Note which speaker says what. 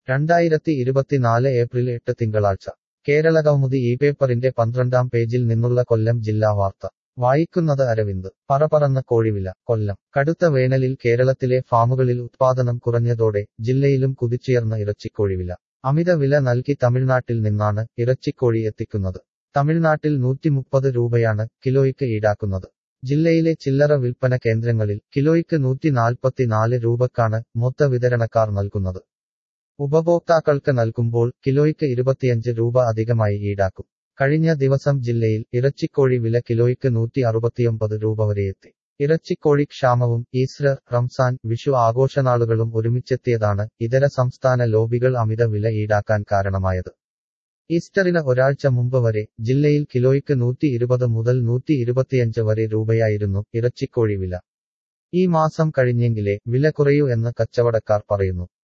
Speaker 1: രണ്ടായിരത്തി ഇരുപത്തിനാല് ഏപ്രിൽ എട്ട് തിങ്കളാഴ്ച കേരളകൗമുദി ഈ പേപ്പറിന്റെ പന്ത്രണ്ടാം പേജിൽ നിന്നുള്ള കൊല്ലം ജില്ലാ വാർത്ത വായിക്കുന്നത് അരവിന്ദ് പറപറന്ന കോഴിവില കൊല്ലം കടുത്ത വേനലിൽ കേരളത്തിലെ ഫാമുകളിൽ ഉത്പാദനം കുറഞ്ഞതോടെ ജില്ലയിലും കുതിച്ചുയർന്ന ഇറച്ചിക്കോഴിവില അമിത വില നൽകി തമിഴ്നാട്ടിൽ നിന്നാണ് ഇറച്ചിക്കോഴി എത്തിക്കുന്നത് തമിഴ്നാട്ടിൽ നൂറ്റിമുപ്പത് രൂപയാണ് കിലോയ്ക്ക് ഈടാക്കുന്നത് ജില്ലയിലെ ചില്ലറ വിൽപ്പന കേന്ദ്രങ്ങളിൽ കിലോയ്ക്ക് നൂറ്റി നാൽപ്പത്തിനാല് രൂപക്കാണ് മൊത്ത വിതരണക്കാർ നൽകുന്നത് ഉപഭോക്താക്കൾക്ക് നൽകുമ്പോൾ കിലോയ്ക്ക് ഇരുപത്തിയഞ്ച് രൂപ അധികമായി ഈടാക്കും കഴിഞ്ഞ ദിവസം ജില്ലയിൽ ഇറച്ചിക്കോഴി വില കിലോയ്ക്ക് നൂറ്റി അറുപത്തിയൊമ്പത് രൂപ വരെയെത്തി ഇറച്ചിക്കോഴി ക്ഷാമവും ഈസ്റ്റർ റംസാൻ വിഷു ആഘോഷനാളുകളും ഒരുമിച്ചെത്തിയതാണ് ഇതര സംസ്ഥാന ലോബികൾ അമിത വില ഈടാക്കാൻ കാരണമായത് ഈസ്റ്ററിന് ഒരാഴ്ച മുമ്പ് വരെ ജില്ലയിൽ കിലോയ്ക്ക് നൂറ്റി ഇരുപത് മുതൽ നൂറ്റി ഇരുപത്തിയഞ്ച് വരെ രൂപയായിരുന്നു ഇറച്ചിക്കോഴി വില ഈ മാസം കഴിഞ്ഞെങ്കിലേ വില കുറയൂ എന്ന് കച്ചവടക്കാർ പറയുന്നു